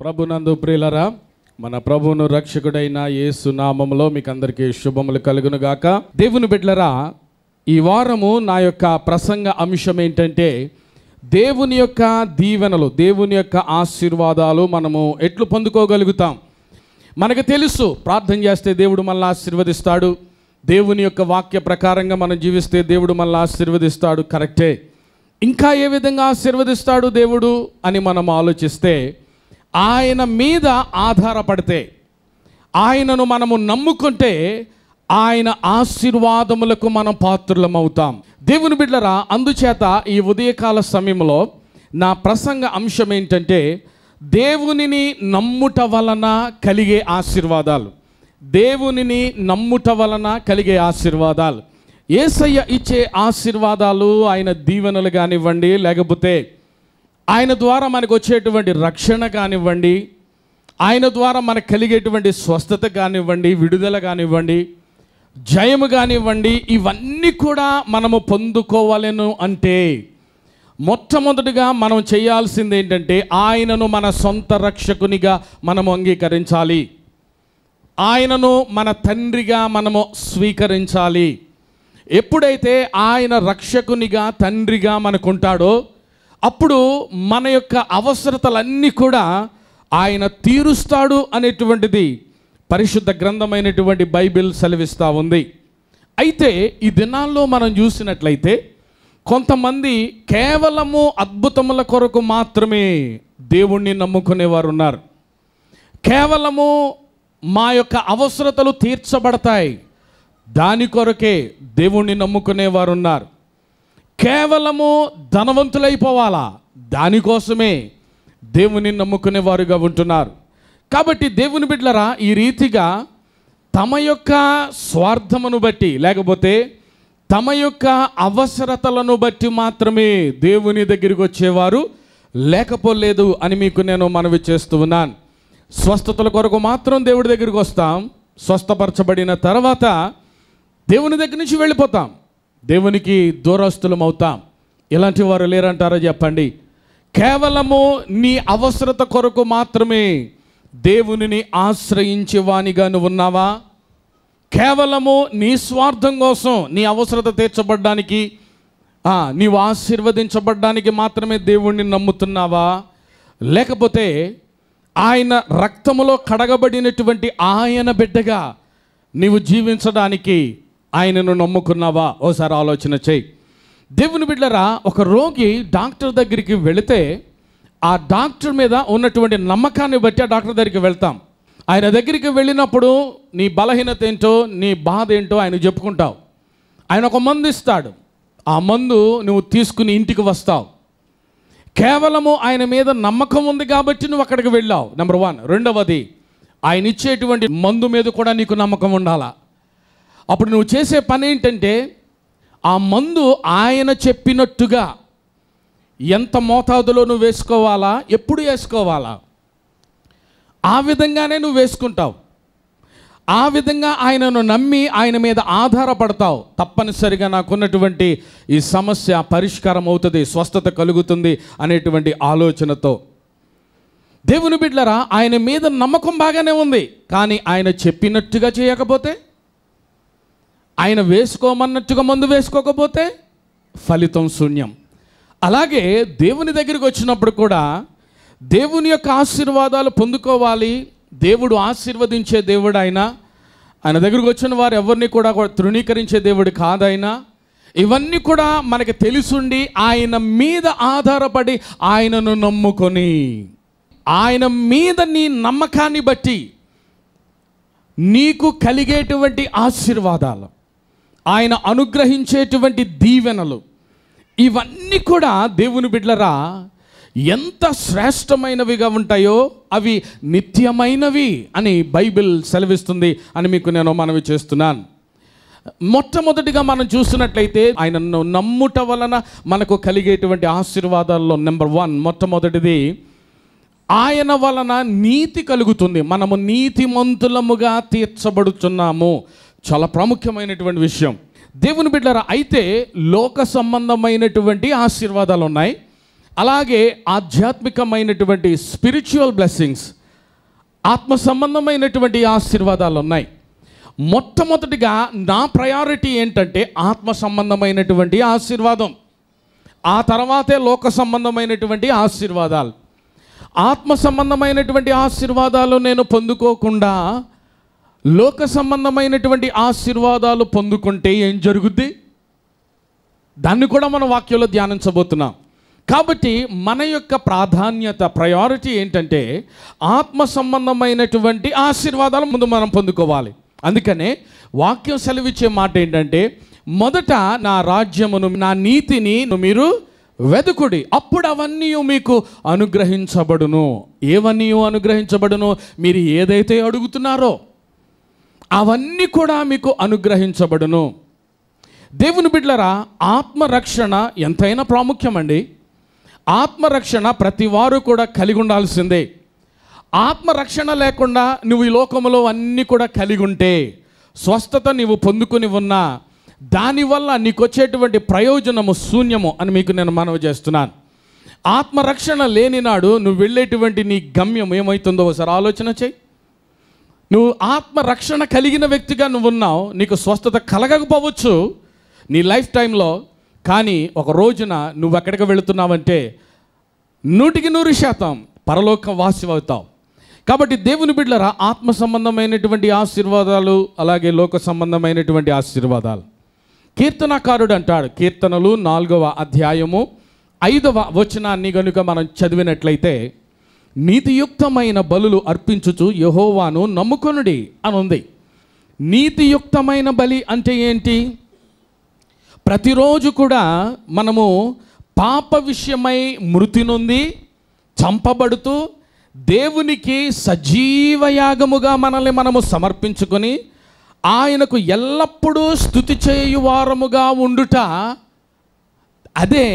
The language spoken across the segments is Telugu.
ప్రభునందు ప్రియులరా మన ప్రభువును రక్షకుడైన యేసు నామములో మీకు అందరికీ శుభములు కలుగును గాక దేవుని బిడ్డలరా ఈ వారము నా యొక్క ప్రసంగ అంశం ఏంటంటే దేవుని యొక్క దీవెనలు దేవుని యొక్క ఆశీర్వాదాలు మనము ఎట్లు పొందుకోగలుగుతాం మనకు తెలుసు ప్రార్థన చేస్తే దేవుడు మనల్ని ఆశీర్వదిస్తాడు దేవుని యొక్క వాక్య ప్రకారంగా మనం జీవిస్తే దేవుడు మనల్ని ఆశీర్వదిస్తాడు కరెక్టే ఇంకా ఏ విధంగా ఆశీర్వదిస్తాడు దేవుడు అని మనం ఆలోచిస్తే ఆయన మీద ఆధారపడితే ఆయనను మనము నమ్ముకుంటే ఆయన ఆశీర్వాదములకు మనం పాత్రులం అవుతాం దేవుని బిడ్డరా అందుచేత ఈ ఉదయకాల సమయంలో నా ప్రసంగ అంశం ఏంటంటే దేవునిని నమ్ముట వలన కలిగే ఆశీర్వాదాలు దేవునిని నమ్ముట వలన కలిగే ఆశీర్వాదాలు ఏసయ్య ఇచ్చే ఆశీర్వాదాలు ఆయన దీవెనలు కానివ్వండి లేకపోతే ఆయన ద్వారా మనకు వచ్చేటువంటి రక్షణ కానివ్వండి ఆయన ద్వారా మనకు కలిగేటువంటి స్వస్థత కానివ్వండి విడుదల కానివ్వండి జయము కానివ్వండి ఇవన్నీ కూడా మనము పొందుకోవాలను అంటే మొట్టమొదటిగా మనం చేయాల్సింది ఏంటంటే ఆయనను మన సొంత రక్షకునిగా మనము అంగీకరించాలి ఆయనను మన తండ్రిగా మనము స్వీకరించాలి ఎప్పుడైతే ఆయన రక్షకునిగా తండ్రిగా మనకుంటాడో అప్పుడు మన యొక్క అవసరతలన్నీ కూడా ఆయన తీరుస్తాడు అనేటువంటిది పరిశుద్ధ గ్రంథమైనటువంటి బైబిల్ సెలవిస్తూ ఉంది అయితే ఈ దినాల్లో మనం చూసినట్లయితే కొంతమంది కేవలము అద్భుతముల కొరకు మాత్రమే దేవుణ్ణి నమ్ముకునేవారు ఉన్నారు కేవలము మా యొక్క అవసరతలు తీర్చబడతాయి దాని కొరకే దేవుణ్ణి నమ్ముకునేవారు ఉన్నారు కేవలము ధనవంతులైపోవాలా దానికోసమే దేవుని నమ్ముకునేవారుగా ఉంటున్నారు కాబట్టి దేవుని బిడ్డలరా ఈ రీతిగా తమ యొక్క స్వార్థమును బట్టి లేకపోతే తమ యొక్క అవసరతలను బట్టి మాత్రమే దేవుని దగ్గరికి వచ్చేవారు లేకపోలేదు అని మీకు నేను మనవి చేస్తూ ఉన్నాను స్వస్థతల కొరకు మాత్రం దేవుడి దగ్గరికి వస్తాం స్వస్థపరచబడిన తర్వాత దేవుని దగ్గర నుంచి వెళ్ళిపోతాం దేవునికి దూరస్తులం అవుతాం ఇలాంటి వారు లేరంటారో చెప్పండి కేవలము నీ అవసరత కొరకు మాత్రమే దేవునిని ఆశ్రయించే వానిగా నువ్వు ఉన్నావా కేవలము నీ స్వార్థం కోసం నీ అవసరత తీర్చబడ్డానికి ఆ, నీవు ఆశీర్వదించబడ్డానికి మాత్రమే దేవుణ్ణి నమ్ముతున్నావా లేకపోతే ఆయన రక్తములో కడగబడినటువంటి ఆయన బిడ్డగా నీవు జీవించడానికి ఆయనను నమ్ముకున్నావా ఓసారి ఆలోచన చేయి దేవుని బిడ్డరా ఒక రోగి డాక్టర్ దగ్గరికి వెళితే ఆ డాక్టర్ మీద ఉన్నటువంటి నమ్మకాన్ని బట్టి ఆ డాక్టర్ దగ్గరికి వెళ్తాం ఆయన దగ్గరికి వెళ్ళినప్పుడు నీ బలహీనత ఏంటో నీ బాధ ఏంటో ఆయన చెప్పుకుంటావు ఆయన ఒక మందు ఇస్తాడు ఆ మందు నువ్వు తీసుకుని ఇంటికి వస్తావు కేవలము ఆయన మీద నమ్మకం ఉంది కాబట్టి నువ్వు అక్కడికి వెళ్ళావు నెంబర్ వన్ రెండవది ఆయన ఇచ్చేటువంటి మందు మీద కూడా నీకు నమ్మకం ఉండాలా అప్పుడు నువ్వు చేసే పని ఏంటంటే ఆ మందు ఆయన చెప్పినట్టుగా ఎంత మోతాదులో నువ్వు వేసుకోవాలా ఎప్పుడు వేసుకోవాలా ఆ విధంగానే నువ్వు వేసుకుంటావు ఆ విధంగా ఆయనను నమ్మి ఆయన మీద ఆధారపడతావు తప్పనిసరిగా నాకున్నటువంటి ఈ సమస్య పరిష్కారం అవుతుంది స్వస్థత కలుగుతుంది అనేటువంటి ఆలోచనతో దేవుని బిడ్డలరా ఆయన మీద నమ్మకం బాగానే ఉంది కానీ ఆయన చెప్పినట్టుగా చేయకపోతే ఆయన వేసుకోమన్నట్టుగా మందు వేసుకోకపోతే ఫలితం శూన్యం అలాగే దేవుని దగ్గరికి వచ్చినప్పుడు కూడా దేవుని యొక్క ఆశీర్వాదాలు పొందుకోవాలి దేవుడు ఆశీర్వదించే దేవుడు ఆయన ఆయన దగ్గరికి వచ్చిన వారు ఎవరిని కూడా తృణీకరించే దేవుడు కాదైనా ఇవన్నీ కూడా మనకి తెలుసుండి ఆయన మీద ఆధారపడి ఆయనను నమ్ముకొని ఆయన మీద నీ నమ్మకాన్ని బట్టి నీకు కలిగేటువంటి ఆశీర్వాదాలు ఆయన అనుగ్రహించేటువంటి దీవెనలు ఇవన్నీ కూడా దేవుని బిడ్డలరా ఎంత శ్రేష్టమైనవిగా ఉంటాయో అవి నిత్యమైనవి అని బైబిల్ సెలవిస్తుంది అని మీకు నేను మనవి చేస్తున్నాను మొట్టమొదటిగా మనం చూసినట్లయితే ఆయనను నమ్ముట వలన మనకు కలిగేటువంటి ఆశీర్వాదాల్లో నెంబర్ వన్ మొట్టమొదటిది ఆయన వలన నీతి కలుగుతుంది మనము నీతిమంతులముగా తీర్చబడుతున్నాము చాలా ప్రాముఖ్యమైనటువంటి విషయం దేవుని బిడ్డరా అయితే లోక సంబంధమైనటువంటి ఆశీర్వాదాలు ఉన్నాయి అలాగే ఆధ్యాత్మికమైనటువంటి స్పిరిచువల్ బ్లెస్సింగ్స్ ఆత్మ సంబంధమైనటువంటి ఆశీర్వాదాలు ఉన్నాయి మొట్టమొదటిగా నా ప్రయారిటీ ఏంటంటే ఆత్మ సంబంధమైనటువంటి ఆశీర్వాదం ఆ తర్వాతే లోక సంబంధమైనటువంటి ఆశీర్వాదాలు ఆత్మ సంబంధమైనటువంటి ఆశీర్వాదాలు నేను పొందుకోకుండా లోక సంబంధమైనటువంటి ఆశీర్వాదాలు పొందుకుంటే ఏం జరుగుద్ది దాన్ని కూడా మన వాక్యంలో ధ్యానించబోతున్నాం కాబట్టి మన యొక్క ప్రాధాన్యత ప్రయారిటీ ఏంటంటే ఆత్మ సంబంధమైనటువంటి ఆశీర్వాదాలు ముందు మనం పొందుకోవాలి అందుకనే వాక్యం సెలవిచ్చే మాట ఏంటంటే మొదట నా రాజ్యమును నా నీతిని మీరు వెదుకుడి అప్పుడు అవన్నీ మీకు అనుగ్రహించబడును ఏవన్నీ అనుగ్రహించబడును మీరు ఏదైతే అడుగుతున్నారో అవన్నీ కూడా మీకు అనుగ్రహించబడును దేవుని బిడ్డలరా ఆత్మరక్షణ ఎంతైనా ప్రాముఖ్యమండి ఆత్మరక్షణ ప్రతి వారు కూడా కలిగి ఉండాల్సిందే ఆత్మరక్షణ లేకుండా నువ్వు ఈ లోకంలో అన్నీ కూడా కలిగి ఉంటే స్వస్థత నీవు పొందుకుని ఉన్నా దానివల్ల నీకు వచ్చేటువంటి ప్రయోజనము శూన్యము అని మీకు నేను మనవి చేస్తున్నాను ఆత్మరక్షణ లేని నాడు నువ్వు వెళ్ళేటువంటి నీ గమ్యం ఏమవుతుందో ఒకసారి ఆలోచన చేయి నువ్వు ఆత్మరక్షణ కలిగిన వ్యక్తిగా నువ్వు ఉన్నావు నీకు స్వస్థత కలగకపోవచ్చు నీ లైఫ్ టైంలో కానీ ఒక రోజున నువ్వు ఎక్కడికి వెళుతున్నావంటే నూటికి నూరు శాతం పరలోక వాసి అవుతావు కాబట్టి దేవుని బిడ్డలరా ఆత్మ సంబంధమైనటువంటి ఆశీర్వాదాలు అలాగే లోక సంబంధమైనటువంటి ఆశీర్వాదాలు కీర్తనకారుడు అంటాడు కీర్తనలు నాలుగవ అధ్యాయము ఐదవ వచనాన్ని కనుక మనం చదివినట్లయితే నీతియుక్తమైన బలులు అర్పించుచు యహోవాను నమ్ముకొనుడి అని ఉంది నీతియుక్తమైన బలి అంటే ఏంటి ప్రతిరోజు కూడా మనము పాప విషయమై మృతి నొంది చంపబడుతూ దేవునికి సజీవ యాగముగా మనల్ని మనము సమర్పించుకొని ఆయనకు ఎల్లప్పుడూ స్థుతి చేయువారముగా ఉండుట అదే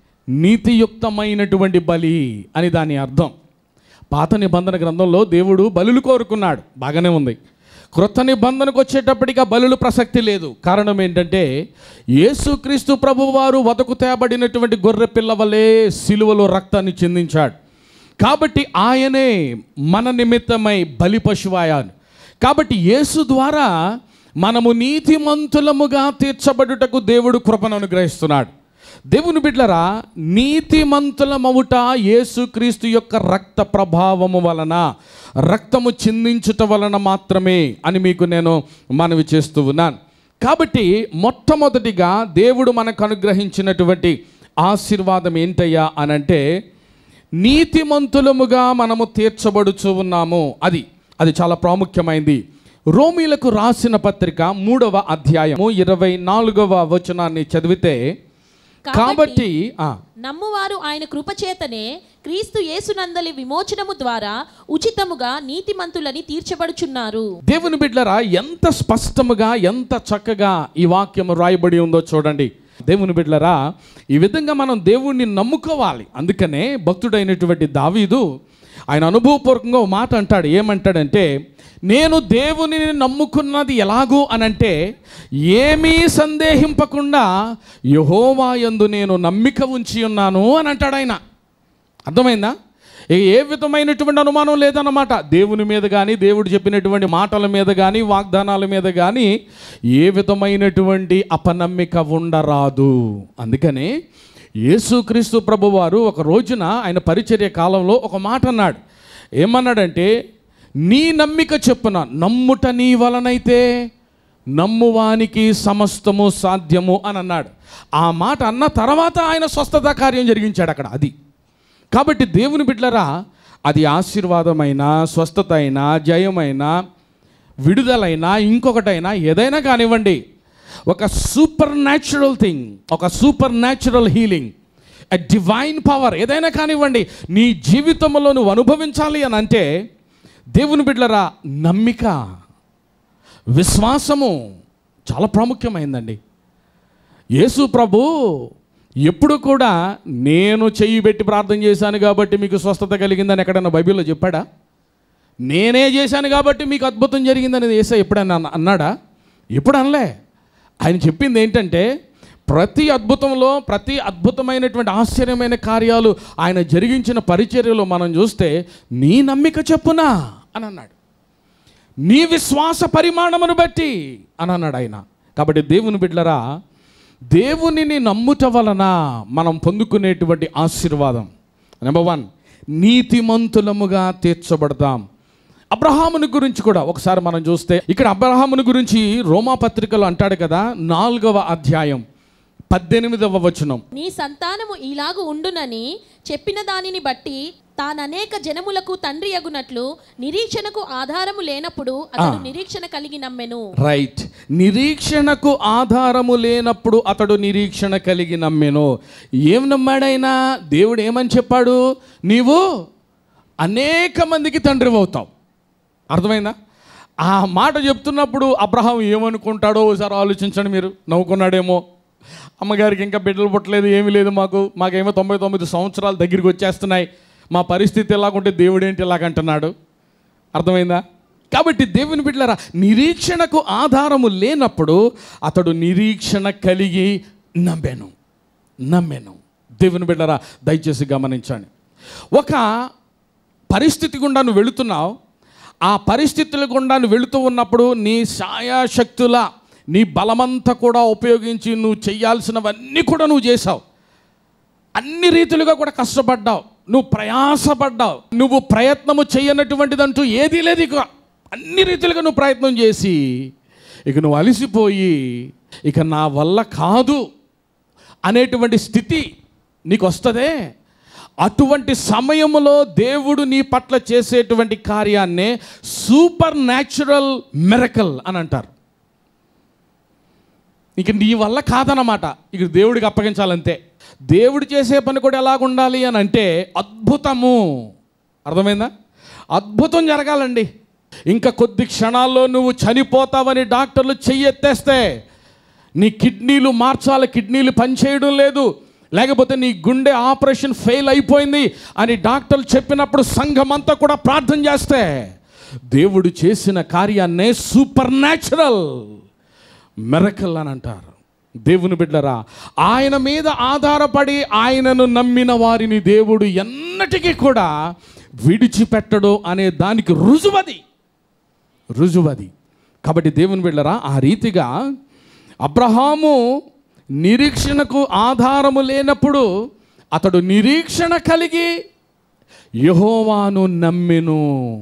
నీతియుక్తమైనటువంటి బలి అని దాని అర్థం పాత నిబంధన గ్రంథంలో దేవుడు బలులు కోరుకున్నాడు బాగానే ఉంది క్రొత్త నిబంధనకు వచ్చేటప్పటికి ఆ బలులు ప్రసక్తి లేదు కారణం ఏంటంటే యేసుక్రీస్తు ప్రభువారు వదకు తేబడినటువంటి గొర్రె పిల్ల వలె సిలువలో రక్తాన్ని చిందించాడు కాబట్టి ఆయనే మన నిమిత్తమై బలి పశువాయాను కాబట్టి యేసు ద్వారా మనము నీతిమంతులముగా తీర్చబడుటకు దేవుడు కృపను అనుగ్రహిస్తున్నాడు దేవుని బిడ్లరా నీతిమంతులమవుట యేసుక్రీస్తు యొక్క రక్త ప్రభావము వలన రక్తము చిందించుట వలన మాత్రమే అని మీకు నేను మనవి చేస్తూ ఉన్నాను కాబట్టి మొట్టమొదటిగా దేవుడు మనకు అనుగ్రహించినటువంటి ఆశీర్వాదం ఏంటయ్యా అనంటే నీతిమంతులముగా మనము తీర్చబడుచు ఉన్నాము అది అది చాలా ప్రాముఖ్యమైంది రోమీలకు రాసిన పత్రిక మూడవ అధ్యాయము ఇరవై నాలుగవ వచనాన్ని చదివితే కాబట్టి ఆ, నమ్మువారు ఆయన కృపచేతనే క్రీస్తు యేసునందలి విమోచనము ద్వారా ఉచితముగా నీతిమంతులని తీర్చబడుచున్నారు దేవుని బిడ్డరా ఎంత స్పష్టముగా ఎంత చక్కగా ఈ వాక్యం రాయబడి ఉందో చూడండి దేవుని బిడ్డలరా ఈ విధంగా మనం దేవుణ్ణి నమ్ముకోవాలి అందుకనే భక్తుడైనటువంటి దావీదు ఆయన అనుభవపూర్వకంగా ఒక మాట అంటాడు ఏమంటాడంటే నేను దేవుని నమ్ముకున్నది ఎలాగూ అనంటే ఏమీ సందేహింపకుండా యహోవాయందు నేను నమ్మిక ఉంచి ఉన్నాను అని అంటాడు ఆయన అర్థమైందా ఇక ఏ విధమైనటువంటి అనుమానం లేదన్నమాట దేవుని మీద కానీ దేవుడు చెప్పినటువంటి మాటల మీద కానీ వాగ్దానాల మీద కానీ ఏ విధమైనటువంటి అపనమ్మిక ఉండరాదు అందుకనే యేసుక్రీస్తు ప్రభువారు ఒక రోజున ఆయన పరిచర్య కాలంలో ఒక మాట అన్నాడు ఏమన్నాడంటే నీ నమ్మిక చెప్పున నమ్ముట నీ వలనైతే నమ్మువానికి సమస్తము సాధ్యము అని అన్నాడు ఆ మాట అన్న తర్వాత ఆయన స్వస్థత కార్యం జరిగించాడు అక్కడ అది కాబట్టి దేవుని బిడ్డలరా అది ఆశీర్వాదమైనా స్వస్థత అయినా జయమైనా విడుదలైనా ఇంకొకటైనా ఏదైనా కానివ్వండి ఒక సూపర్ న్యాచురల్ థింగ్ ఒక supernatural healing a divine power ఏదైనా కానివ్వండి నీ జీవితంలో నువ్వు అనుభవించాలి అని అంటే దేవుని బిడ్డలరా నమ్మిక విశ్వాసము చాలా ప్రాముఖ్యమైందండి యేసు ప్రభు ఎప్పుడు కూడా నేను చెయ్యి పెట్టి ప్రార్థన చేశాను కాబట్టి మీకు స్వస్థత కలిగిందని ఎక్కడన్నా బైబిల్లో చెప్పాడా నేనే చేశాను కాబట్టి మీకు అద్భుతం జరిగిందని ఏసా ఎప్పుడైనా అన్న- అన్నాడా ఎప్పుడు అనలే ఆయన చెప్పింది ఏంటంటే ప్రతి అద్భుతంలో ప్రతి అద్భుతమైనటువంటి ఆశ్చర్యమైన కార్యాలు ఆయన జరిగించిన పరిచర్యలో మనం చూస్తే నీ నమ్మిక చెప్పునా అని అన్నాడు నీ విశ్వాస పరిమాణమును బట్టి అని అన్నాడు ఆయన కాబట్టి దేవుని బిడ్డలరా దేవునిని నమ్ముట వలన మనం పొందుకునేటువంటి ఆశీర్వాదం నెంబర్ వన్ నీతిమంతులముగా తీర్చబడతాం అబ్రహాముని గురించి కూడా ఒకసారి మనం చూస్తే ఇక్కడ అబ్రహాముని గురించి రోమా పత్రికలో అంటాడు కదా నాలుగవ అధ్యాయం పద్దెనిమిదవ వచనం నీ సంతానము ఇలాగు ఉండునని చెప్పిన దానిని బట్టి తాననేక జనములకు తండ్రి అగునట్లు నిరీక్షణకు ఆధారము లేనప్పుడు అతడు నిరీక్షణ కలిగి నమ్మెను రైట్ నిరీక్షణకు ఆధారము లేనప్పుడు అతడు నిరీక్షణ కలిగి నమ్మెను ఏం నమ్మాడైనా దేవుడు ఏమని చెప్పాడు నీవు అనేక మందికి తండ్రి అవుతావు అర్థమైందా ఆ మాట చెప్తున్నప్పుడు అబ్రహాం ఏమనుకుంటాడో ఒకసారి ఆలోచించండి మీరు నవ్వుకున్నాడేమో అమ్మగారికి ఇంకా బిడ్డలు పుట్టలేదు ఏమీ లేదు మాకు మాకేమో తొంభై తొమ్మిది సంవత్సరాలు దగ్గరికి వచ్చేస్తున్నాయి మా పరిస్థితి ఎలాగుంటే దేవుడు ఏంటి ఇలాగంటున్నాడు అర్థమైందా కాబట్టి దేవుని బిడ్డలారా నిరీక్షణకు ఆధారము లేనప్పుడు అతడు నిరీక్షణ కలిగి నమ్మాను నమ్మాను దేవుని బిడ్డరా దయచేసి గమనించండి ఒక పరిస్థితి గుండా నువ్వు వెళుతున్నావు ఆ పరిస్థితుల గుండా నువ్వు వెళుతూ ఉన్నప్పుడు నీ ఛాయాశక్తుల నీ బలమంతా కూడా ఉపయోగించి నువ్వు చేయాల్సినవన్నీ కూడా నువ్వు చేసావు అన్ని రీతులుగా కూడా కష్టపడ్డావు నువ్వు ప్రయాసపడ్డావు నువ్వు ప్రయత్నము చేయనటువంటిదంటూ ఏదీ లేదు ఇక అన్ని రీతిలుగా నువ్వు ప్రయత్నం చేసి ఇక నువ్వు అలసిపోయి ఇక నా వల్ల కాదు అనేటువంటి స్థితి నీకు వస్తుందే అటువంటి సమయంలో దేవుడు నీ పట్ల చేసేటువంటి కార్యాన్నే సూపర్ న్యాచురల్ మెరకల్ అని అంటారు ఇక నీ వల్ల కాదనమాట ఇక దేవుడికి అప్పగించాలంతే దేవుడు చేసే పని కూడా ఎలాగ ఉండాలి అని అంటే అద్భుతము అర్థమైందా అద్భుతం జరగాలండి ఇంకా కొద్ది క్షణాల్లో నువ్వు చనిపోతావని డాక్టర్లు చెయ్యెత్తేస్తే నీ కిడ్నీలు మార్చాలి కిడ్నీలు పనిచేయడం లేదు లేకపోతే నీ గుండె ఆపరేషన్ ఫెయిల్ అయిపోయింది అని డాక్టర్లు చెప్పినప్పుడు సంఘం అంతా కూడా ప్రార్థన చేస్తే దేవుడు చేసిన కార్యాన్నే సూపర్ న్యాచురల్ మెరకల్ అని అంటారు దేవుని బిడ్డరా ఆయన మీద ఆధారపడి ఆయనను నమ్మిన వారిని దేవుడు ఎన్నటికీ కూడా విడిచిపెట్టడు అనే దానికి రుజువది రుజువది కాబట్టి దేవుని బిడ్డరా ఆ రీతిగా అబ్రహాము నిరీక్షణకు ఆధారము లేనప్పుడు అతడు నిరీక్షణ కలిగి యహోవాను నమ్మెను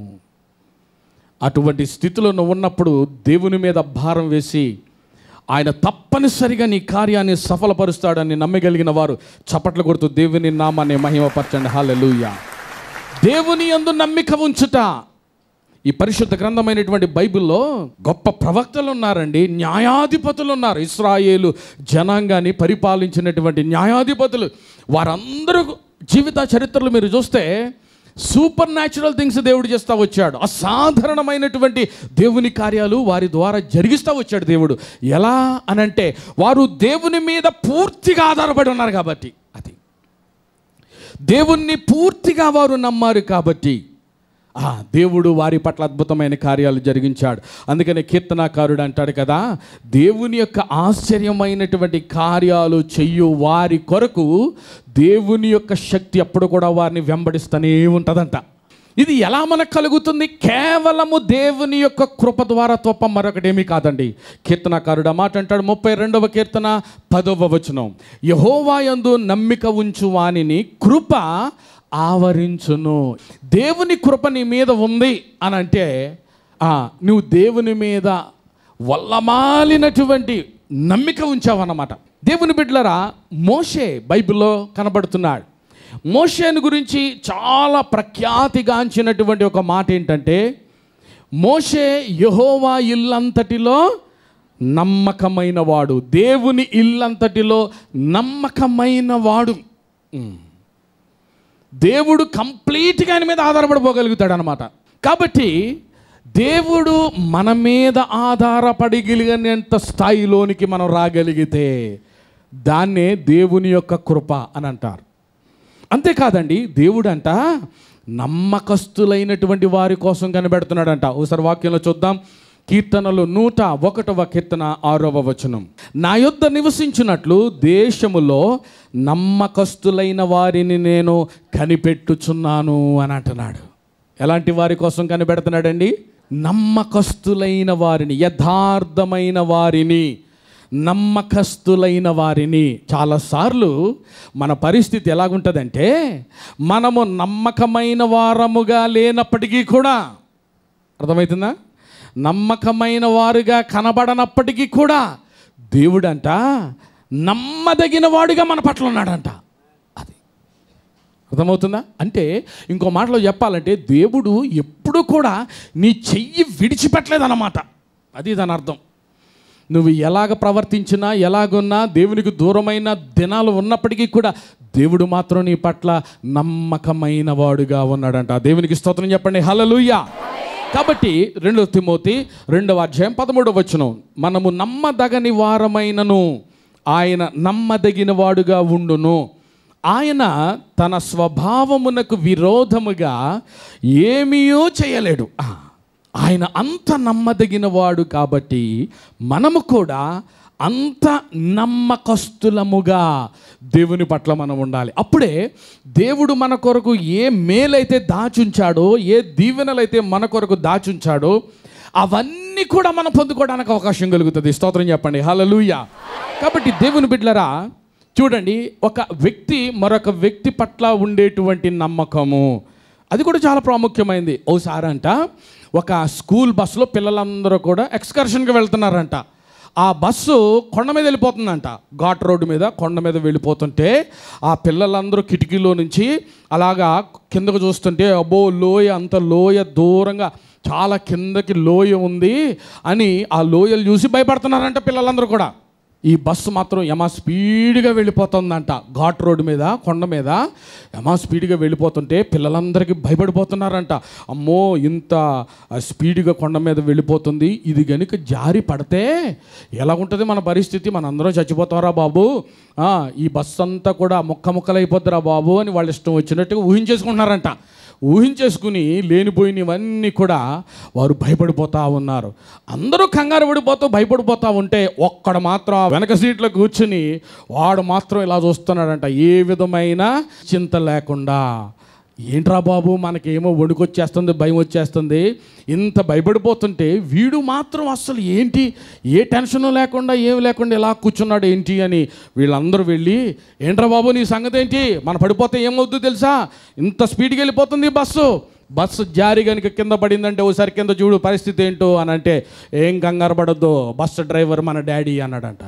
అటువంటి స్థితిలో నువ్వు ఉన్నప్పుడు దేవుని మీద భారం వేసి ఆయన తప్పనిసరిగా నీ కార్యాన్ని సఫలపరుస్తాడని నమ్మగలిగిన వారు చప్పట్లు కొడుతూ దేవుని నామాన్ని మహిమపరచండి హాలెలూయ దేవుని యందు నమ్మిక ఉంచుట ఈ పరిశుద్ధ గ్రంథమైనటువంటి బైబిల్లో గొప్ప ప్రవక్తలు ఉన్నారండి న్యాయాధిపతులు ఉన్నారు ఇస్రాయేలు జనాంగాన్ని పరిపాలించినటువంటి న్యాయాధిపతులు వారందరూ జీవిత చరిత్రలు మీరు చూస్తే సూపర్ న్యాచురల్ థింగ్స్ దేవుడు చేస్తూ వచ్చాడు అసాధారణమైనటువంటి దేవుని కార్యాలు వారి ద్వారా జరిగిస్తూ వచ్చాడు దేవుడు ఎలా అనంటే వారు దేవుని మీద పూర్తిగా ఆధారపడి ఉన్నారు కాబట్టి అది దేవుణ్ణి పూర్తిగా వారు నమ్మారు కాబట్టి ఆ దేవుడు వారి పట్ల అద్భుతమైన కార్యాలు జరిగించాడు అందుకనే కీర్తనాకారుడు అంటాడు కదా దేవుని యొక్క ఆశ్చర్యమైనటువంటి కార్యాలు చెయ్యు వారి కొరకు దేవుని యొక్క శక్తి అప్పుడు కూడా వారిని వెంబడిస్తూనే ఉంటుందంట ఇది ఎలా మనకు కలుగుతుంది కేవలము దేవుని యొక్క కృప ద్వారా తప్ప మరొకటేమీ కాదండి కీర్తనకారుడు ఆ మాట అంటాడు ముప్పై రెండవ కీర్తన పదవ వచనం యహోవాయందు నమ్మిక ఉంచు వానిని కృప ఆవరించును దేవుని కృప నీ మీద ఉంది అని అంటే ఆ, నువ్వు దేవుని మీద వల్లమాలినటువంటి నమ్మిక ఉంచావన్నమాట దేవుని బిడ్డలరా మోషే బైబిల్లో కనబడుతున్నాడు మోషేను గురించి చాలా ప్రఖ్యాతిగాంచినటువంటి ఒక మాట ఏంటంటే మోషే యహోవా ఇల్లంతటిలో నమ్మకమైన వాడు దేవుని ఇల్లంతటిలో నమ్మకమైన వాడు ఉమ్. దేవుడు కంప్లీట్గా ఆయన మీద ఆధారపడిపోగలుగుతాడు అనమాట కాబట్టి దేవుడు మన మీద ఆధారపడగలిగినంత స్థాయిలోనికి మనం రాగలిగితే దాన్నే దేవుని యొక్క కృప అని అంటారు అంతేకాదండి దేవుడు అంట నమ్మకస్తులైనటువంటి వారి కోసం కనిపెడుతున్నాడంట ఒకసారి వాక్యంలో చూద్దాం కీర్తనలు నూట ఒకటవ కీర్తన ఆరవ వచనం నా యొద్ద నివసించినట్లు దేశములో నమ్మకస్తులైన వారిని నేను కనిపెట్టుచున్నాను అని అంటున్నాడు ఎలాంటి వారి కోసం కనిపెడుతున్నాడండి నమ్మకస్తులైన వారిని యథార్థమైన వారిని నమ్మకస్తులైన వారిని చాలాసార్లు మన పరిస్థితి ఎలాగుంటుందంటే మనము నమ్మకమైన వారముగా లేనప్పటికీ కూడా అర్థమవుతుందా నమ్మకమైన వారుగా కనబడనప్పటికీ కూడా దేవుడంట నమ్మదగిన వాడుగా మన పట్ల ఉన్నాడంట అది అర్థమవుతుందా అంటే ఇంకో మాటలో చెప్పాలంటే దేవుడు ఎప్పుడు కూడా నీ చెయ్యి విడిచిపెట్టలేదన్నమాట అది దాని అర్థం నువ్వు ఎలాగ ప్రవర్తించినా ఎలాగున్నా దేవునికి దూరమైన దినాలు ఉన్నప్పటికీ కూడా దేవుడు మాత్రం నీ పట్ల నమ్మకమైన వాడుగా ఉన్నాడంట దేవునికి స్తోత్రం చెప్పండి హలలుయ్యా కాబట్టి రెండవ తిమోతి రెండవ అధ్యాయం పదమూడవ వచనం మనము నమ్మదగని వారమైనను ఆయన నమ్మదగిన వాడుగా ఉండును ఆయన తన స్వభావమునకు విరోధముగా ఏమీయో చేయలేడు ఆ, ఆయన అంత నమ్మదగిన వాడు కాబట్టి మనము కూడా అంత నమ్మకస్తులముగా దేవుని పట్ల మనం ఉండాలి అప్పుడే దేవుడు మన కొరకు ఏ మేలైతే దాచుంచాడో ఏ దీవెనలైతే మన కొరకు దాచుంచాడో అవన్నీ కూడా మనం పొందుకోవడానికి అవకాశం కలుగుతుంది స్తోత్రం చెప్పండి హలలుయ కాబట్టి దేవుని బిడ్డలరా చూడండి ఒక వ్యక్తి మరొక వ్యక్తి పట్ల ఉండేటువంటి నమ్మకము అది కూడా చాలా ప్రాముఖ్యమైంది ఓసారి అంట ఒక స్కూల్ బస్సులో పిల్లలందరూ కూడా ఎక్స్కర్షన్కి వెళ్తున్నారంట ఆ బస్సు కొండ మీద వెళ్ళిపోతుందంట ఘాట్ రోడ్డు మీద కొండ మీద వెళ్ళిపోతుంటే ఆ పిల్లలందరూ కిటికీలో నుంచి అలాగా కిందకు చూస్తుంటే అబ్బో లోయ అంత లోయ దూరంగా చాలా కిందకి లోయ ఉంది అని ఆ లోయలు చూసి భయపడుతున్నారంట పిల్లలందరూ కూడా ఈ బస్సు మాత్రం యమా స్పీడ్గా వెళ్ళిపోతుందంట ఘాట్ రోడ్డు మీద కొండ మీద యమా స్పీడ్గా వెళ్ళిపోతుంటే పిల్లలందరికీ భయపడిపోతున్నారంట అమ్మో ఇంత స్పీడ్గా కొండ మీద వెళ్ళిపోతుంది ఇది గనుక జారి పడితే ఎలా ఉంటుంది మన పరిస్థితి మనందరం చచ్చిపోతారా బాబు ఆ, ఈ బస్సు అంతా కూడా ముక్క ముక్కలైపోద్దిరా బాబు అని వాళ్ళు ఇష్టం వచ్చినట్టుగా ఊహించేసుకుంటున్నారంట ఊహించేసుకుని లేనిపోయినవన్నీ కూడా వారు భయపడిపోతా ఉన్నారు అందరూ కంగారు పడిపోతూ భయపడిపోతూ ఉంటే ఒక్కడ మాత్రం ఆ వెనక సీట్లో కూర్చుని వాడు మాత్రం ఇలా చూస్తున్నాడంట ఏ విధమైన చింత లేకుండా ఏంట్రా బాబు మనకేమో వణుకొచ్చేస్తుంది భయం వచ్చేస్తుంది ఇంత భయపడిపోతుంటే వీడు మాత్రం అసలు ఏంటి ఏ టెన్షన్ లేకుండా ఏం లేకుండా ఇలా కూర్చున్నాడు ఏంటి అని వీళ్ళందరూ వెళ్ళి ఏంట్రా బాబు నీ సంగతి ఏంటి మన పడిపోతే ఏమవుద్దు తెలుసా ఇంత స్పీడ్గా వెళ్ళిపోతుంది ఈ బస్సు బస్సు జారి కనుక కింద పడిందంటే ఓసారి కింద చూడు పరిస్థితి ఏంటో అని అంటే ఏం కంగారు పడద్దు బస్సు డ్రైవర్ మన డాడీ అన్నాడంట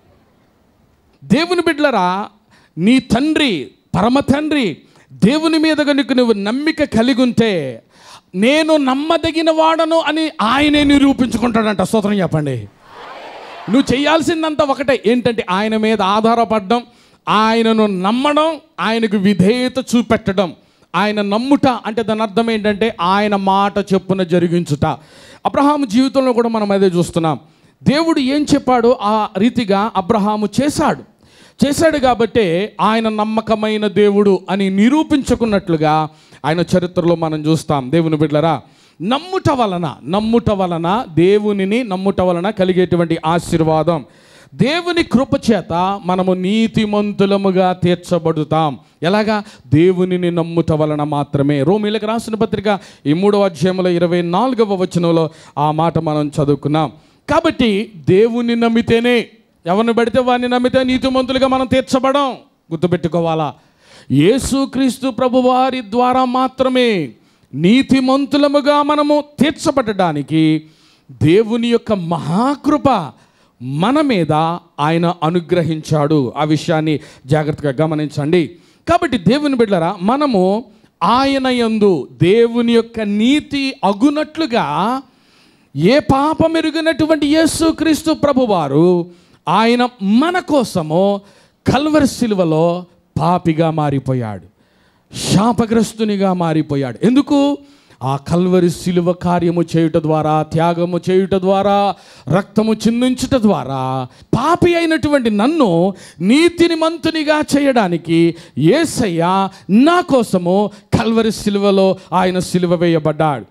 దేవుని బిడ్డలరా నీ తండ్రి పరమ తండ్రి దేవుని మీద కనుక నువ్వు నమ్మిక కలిగి ఉంటే నేను నమ్మదగిన వాడను అని ఆయనే నిరూపించుకుంటాడంట స్తోత్రం చెప్పండి నువ్వు చేయాల్సిందంతా ఒకటే ఏంటంటే ఆయన మీద ఆధారపడడం ఆయనను నమ్మడం ఆయనకు విధేయత చూపెట్టడం ఆయన నమ్ముట అంటే దాని అర్థం ఏంటంటే ఆయన మాట చెప్పున జరిగించుట అబ్రహాము జీవితంలో కూడా మనం అదే చూస్తున్నాం దేవుడు ఏం చెప్పాడో ఆ రీతిగా అబ్రహాము చేశాడు చేశాడు కాబట్టే ఆయన నమ్మకమైన దేవుడు అని నిరూపించుకున్నట్లుగా ఆయన చరిత్రలో మనం చూస్తాం దేవుని బిడ్డలరా నమ్ముట వలన నమ్ముట వలన దేవునిని నమ్ముట వలన కలిగేటువంటి ఆశీర్వాదం దేవుని కృప చేత మనము నీతిమంతులముగా తీర్చబడుతాం ఎలాగా దేవునిని నమ్ముట వలన మాత్రమే రోమిలకు రాసిన పత్రిక ఈ మూడవ అధ్యాయంలో ఇరవై నాలుగవ వచనంలో ఆ మాట మనం చదువుకున్నాం కాబట్టి దేవుని నమ్మితేనే ఎవరిని పడితే వారిని నమ్మితే నీతిమంతులుగా మనం తీర్చబడం గుర్తుపెట్టుకోవాలా యేసుక్రీస్తు ప్రభువారి ద్వారా మాత్రమే నీతిమంతులముగా మనము తీర్చబడడానికి దేవుని యొక్క మహాకృప మన మీద ఆయన అనుగ్రహించాడు ఆ విషయాన్ని జాగ్రత్తగా గమనించండి కాబట్టి దేవుని బిడ్డరా మనము ఆయన యందు దేవుని యొక్క నీతి అగునట్లుగా ఏ పాపం ఎరుగినటువంటి యేసుక్రీస్తు ప్రభువారు ఆయన మన కోసము కల్వరి శిలువలో పాపిగా మారిపోయాడు శాపగ్రస్తునిగా మారిపోయాడు ఎందుకు ఆ కల్వరి శిలువ కార్యము చేయుట ద్వారా త్యాగము చేయుట ద్వారా రక్తము చిందించుట ద్వారా పాపి అయినటువంటి నన్ను నీతిని మంతునిగా చేయడానికి ఏసయ్య నా కోసము కల్వరి శిలువలో ఆయన శిలువ వేయబడ్డాడు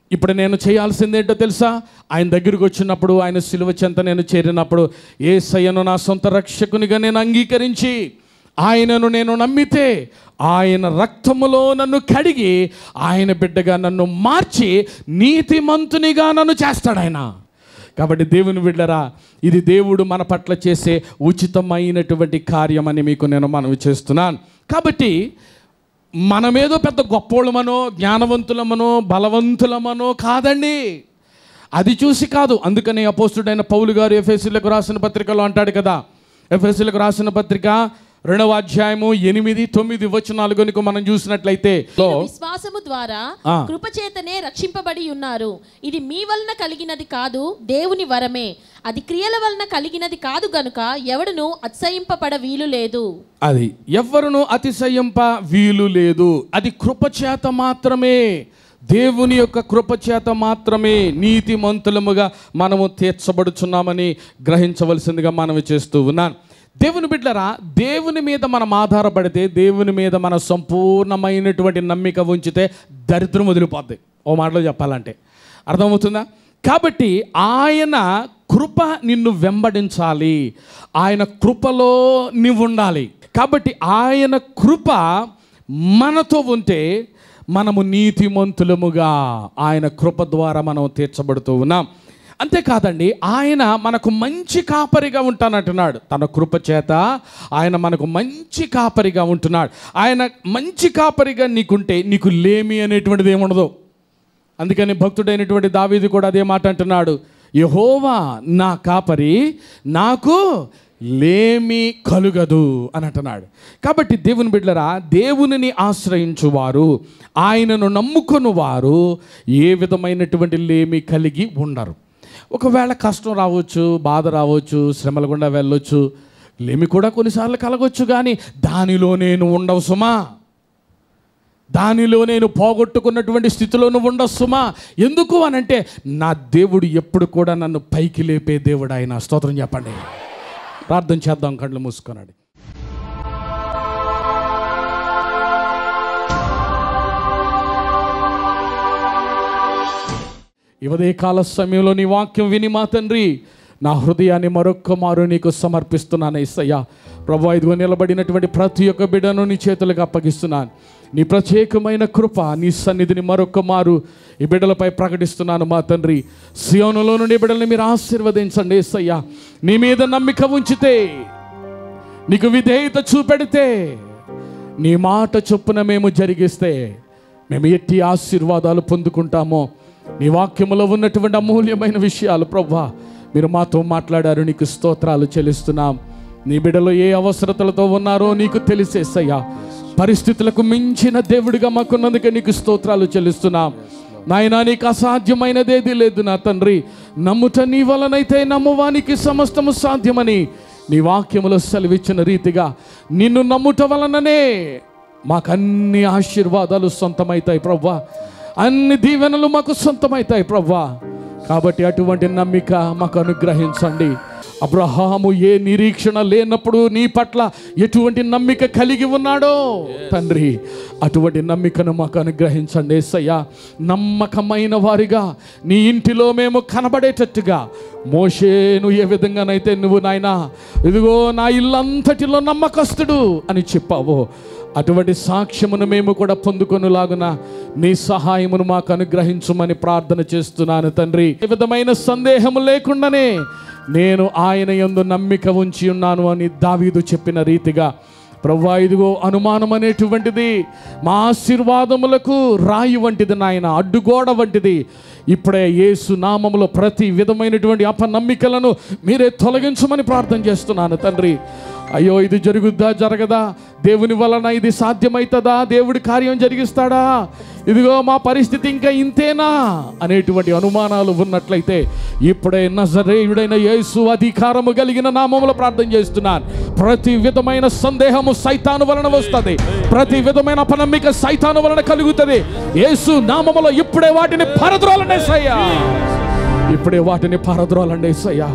ఇప్పుడు నేను చేయాల్సిందేంటో తెలుసా ఆయన దగ్గరికి వచ్చినప్పుడు ఆయన సిలువ చెంత నేను చేరినప్పుడు ఏ సయ్యను నా సొంత రక్షకునిగా నేను అంగీకరించి ఆయనను నేను నమ్మితే ఆయన రక్తములో నన్ను కడిగి ఆయన బిడ్డగా నన్ను మార్చి నీతిమంతునిగా నన్ను చేస్తాడు ఆయన కాబట్టి దేవుని బిడ్డరా ఇది దేవుడు మన పట్ల చేసే ఉచితమైనటువంటి కార్యమని మీకు నేను మనవి చేస్తున్నాను కాబట్టి మనమేదో పెద్ద గొప్పోళ్ళమనో జ్ఞానవంతులమనో బలవంతులమనో కాదండి అది చూసి కాదు అందుకని అపోస్తుడైన పౌలు గారు ఎఫ్ఎస్సీలకు రాసిన పత్రికలో అంటాడు కదా ఎఫ్ఎస్సీలకు రాసిన పత్రిక రెండవ అధ్యాయము ఎనిమిది తొమ్మిది వచనాలు కనుక మనం చూసినట్లయితే లో విశ్వాసము ద్వారా ఆ. కృపచేతనే రక్షింపబడి ఉన్నారు ఇది మీ వలన కలిగినది కాదు దేవుని వరమే అది క్రియల వలన కలిగినది కాదు గనుక ఎవడును అత్సయింపబడ వీలు లేదు అది ఎవ్వరును అతిశయింప వీలు లేదు అది కృపచేత మాత్రమే దేవుని యొక్క కృపచేత మాత్రమే నీతిమంతులముగా మనము తీర్చబడుచున్నామని గ్రహించవలసిందిగా మనవి చేస్తూ ఉన్నాను దేవుని బిడ్డరా దేవుని మీద మనం ఆధారపడితే దేవుని మీద మన సంపూర్ణమైనటువంటి నమ్మిక ఉంచితే దరిద్రం వదిలిపోద్ది ఓ మాటలో చెప్పాలంటే అర్థమవుతుందా కాబట్టి ఆయన కృప నిన్ను వెంబడించాలి ఆయన కృపలో నీవు ఉండాలి కాబట్టి ఆయన కృప మనతో ఉంటే మనము నీతిమంతులముగా ఆయన కృప ద్వారా మనం తీర్చబడుతూ ఉన్నాం అంతేకాదండి ఆయన మనకు మంచి కాపరిగా ఉంటానంటున్నాడు తన కృప చేత ఆయన మనకు మంచి కాపరిగా ఉంటున్నాడు ఆయన మంచి కాపరిగా నీకుంటే నీకు లేమి అనేటువంటిది ఏముండదు అందుకని భక్తుడైనటువంటి దావీదు కూడా అదే మాట అంటున్నాడు యహోవా నా కాపరి నాకు లేమి కలుగదు అని అంటున్నాడు కాబట్టి దేవుని బిడ్డరా దేవునిని ఆశ్రయించువారు ఆయనను నమ్ముకుని వారు ఏ విధమైనటువంటి లేమి కలిగి ఉండరు ఒకవేళ కష్టం రావచ్చు బాధ రావచ్చు శ్రమల గుండా వెళ్ళొచ్చు లేమి కూడా కొన్నిసార్లు కలగొచ్చు కానీ దానిలో నేను ఉండవు సుమా దానిలో నేను పోగొట్టుకున్నటువంటి స్థితిలో నువ్వు ఉండొస్తుమా ఎందుకు అని అంటే నా దేవుడు ఎప్పుడు కూడా నన్ను పైకి లేపే దేవుడు ఆయన స్తోత్రం చెప్పండి ప్రార్థన చేద్దాం కళ్ళు మూసుకొనండి ఈ ఉదయ కాల సమయంలో నీ వాక్యం విని మా తండ్రి నా హృదయాన్ని మరొక్క మారు నీకు సమర్పిస్తున్నాను ఇస్తయ్యా ప్రభా ఇదిగో నిలబడినటువంటి ప్రతి ఒక్క బిడ్డను నీ చేతులకు అప్పగిస్తున్నాను నీ ప్రత్యేకమైన కృప నీ సన్నిధిని మరొక్క మారు ఈ బిడ్డలపై ప్రకటిస్తున్నాను మా తండ్రి సియోనులో నుండి ఈ బిడ్డల్ని మీరు ఆశీర్వదించండి ఇస్తయ్యా నీ మీద నమ్మిక ఉంచితే నీకు విధేయత చూపెడితే నీ మాట చొప్పున మేము జరిగిస్తే మేము ఎట్టి ఆశీర్వాదాలు పొందుకుంటామో నీ వాక్యములో ఉన్నటువంటి అమూల్యమైన విషయాలు ప్రవ్వా మీరు మాతో మాట్లాడారు నీకు స్తోత్రాలు చెల్లిస్తున్నాం నీ బిడ్డలో ఏ అవసరతలతో ఉన్నారో నీకు తెలిసేసయ్యా పరిస్థితులకు మించిన దేవుడిగా మాకున్నందుకే నీకు స్తోత్రాలు చెల్లిస్తున్నాం నాయనా నీకు అసాధ్యమైనదేది లేదు నా తండ్రి నమ్ముట నీ వలనైతే నమ్మువానికి సమస్తము సాధ్యమని నీ వాక్యములో సెలవిచ్చిన రీతిగా నిన్ను నమ్ముట వలననే మాకు అన్ని ఆశీర్వాదాలు సొంతమవుతాయి ప్రవ్వా అన్ని దీవెనలు మాకు సొంతమవుతాయి ప్రవ్వా కాబట్టి అటువంటి నమ్మిక మాకు అనుగ్రహించండి అబ్రహాము ఏ నిరీక్షణ లేనప్పుడు నీ పట్ల ఎటువంటి నమ్మిక కలిగి ఉన్నాడో తండ్రి అటువంటి నమ్మికను మాకు అనుగ్రహించండి ఏసయ్యా నమ్మకమైన వారిగా నీ ఇంటిలో మేము కనబడేటట్టుగా మోషేను ఏ విధంగానైతే నువ్వు నాయనా ఇదిగో నా ఇల్లంతటిలో నమ్మకస్తుడు అని చెప్పావో అటువంటి సాక్ష్యమును మేము కూడా పొందుకొనులాగున నీ సహాయమును మాకు అనుగ్రహించమని ప్రార్థన చేస్తున్నాను తండ్రి ఏ విధమైన సందేహము లేకుండానే నేను ఆయన యందు నమ్మిక ఉంచి ఉన్నాను అని దావీదు చెప్పిన రీతిగా ప్రవ్వా ఇదిగో అనుమానం అనేటువంటిది మా ఆశీర్వాదములకు రాయి వంటిది నాయన అడ్డుగోడ వంటిది ఇప్పుడే యేసు నామములో ప్రతి విధమైనటువంటి అపనమ్మికలను మీరే తొలగించమని ప్రార్థన చేస్తున్నాను తండ్రి అయ్యో ఇది జరుగుద్దా జరగదా దేవుని వలన ఇది సాధ్యమవుతుందా దేవుడి కార్యం జరిగిస్తాడా ఇదిగో మా పరిస్థితి ఇంకా ఇంతేనా అనేటువంటి అనుమానాలు ఉన్నట్లయితే ఇప్పుడే నజరేయుడైన యేసు అధికారము కలిగిన నామములో ప్రార్థన చేస్తున్నాను ప్రతి విధమైన సందేహము సైతాను వలన వస్తుంది ప్రతి విధమైన అపనమ్మిక సైతాను వలన కలుగుతుంది యేసు నామములో ఇప్పుడే వాటిని పరద్రోలండి సయ్యా ఇప్పుడే వాటిని పరద్రోలండి సయ్యా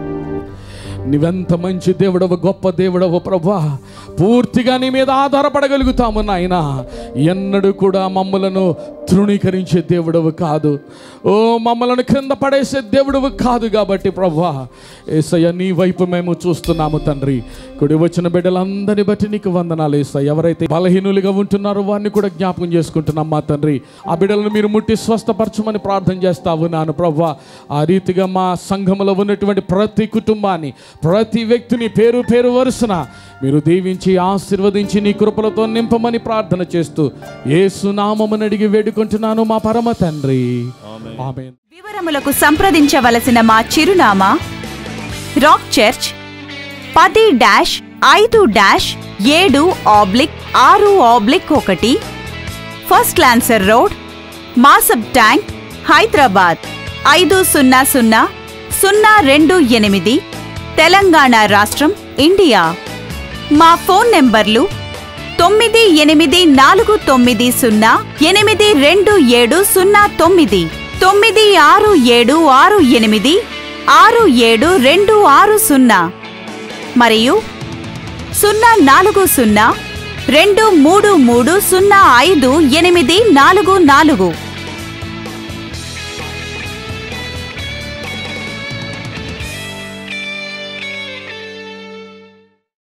నీవెంత మంచి దేవుడవు గొప్ప దేవుడవు ప్రభా పూర్తిగా నీ మీద ఆధారపడగలుగుతాము నాయన ఎన్నడూ కూడా మమ్మలను తృణీకరించే దేవుడవు కాదు ఓ మమ్మల్ని క్రింద పడేసే దేవుడవు కాదు కాబట్టి ప్రభా ఏసయ్య నీ వైపు మేము చూస్తున్నాము తండ్రి కుడి వచ్చిన బిడ్డలందరిని బట్టి నీకు వందనాలు ఏసయ్య ఎవరైతే బలహీనులుగా ఉంటున్నారో వారిని కూడా జ్ఞాపకం చేసుకుంటున్నాం మా తండ్రి ఆ బిడ్డలను మీరు ముట్టి స్వస్థపరచమని ప్రార్థన చేస్తా ఉన్నాను ప్రభా ఆ రీతిగా మా సంఘంలో ఉన్నటువంటి ప్రతి కుటుంబాన్ని ప్రతి వ్యక్తిని పేరు పేరు వరుసన మీరు దీవించి ఆశీర్వదించి నీ కృపలతో నింపమని ప్రార్థన చేస్తూ ఏసునామమును అడిగి వేడుకుంటున్నాను మా పరమ తండ్రి ఆమేన్ వివరములకు సంప్రదించవలసిన మా చిరునామా రాక్ చర్చ్ పది డాష్ ఐదు డాష్ ఏడు ఆబ్లిక్ ఆరు ఆబ్లిక్ ఒకటి first lancer road Masab Tank Hyderabad ఐదు సున్నా సున్నా సున్నా రెండు ఎనిమిది తెలంగాణ రాష్ట్రం ఇండియా మా ఫోన్ నెంబర్లు తొమ్మిది ఎనిమిది నాలుగు తొమ్మిది సున్నా ఎనిమిది రెండు ఏడు సున్నా తొమ్మిది తొమ్మిది ఆరు ఏడు ఆరు ఎనిమిది ఆరు ఏడు రెండు ఆరు సున్నా మరియు సున్నా నాలుగు సున్నా రెండు మూడు మూడు సున్నా ఐదు ఎనిమిది నాలుగు నాలుగు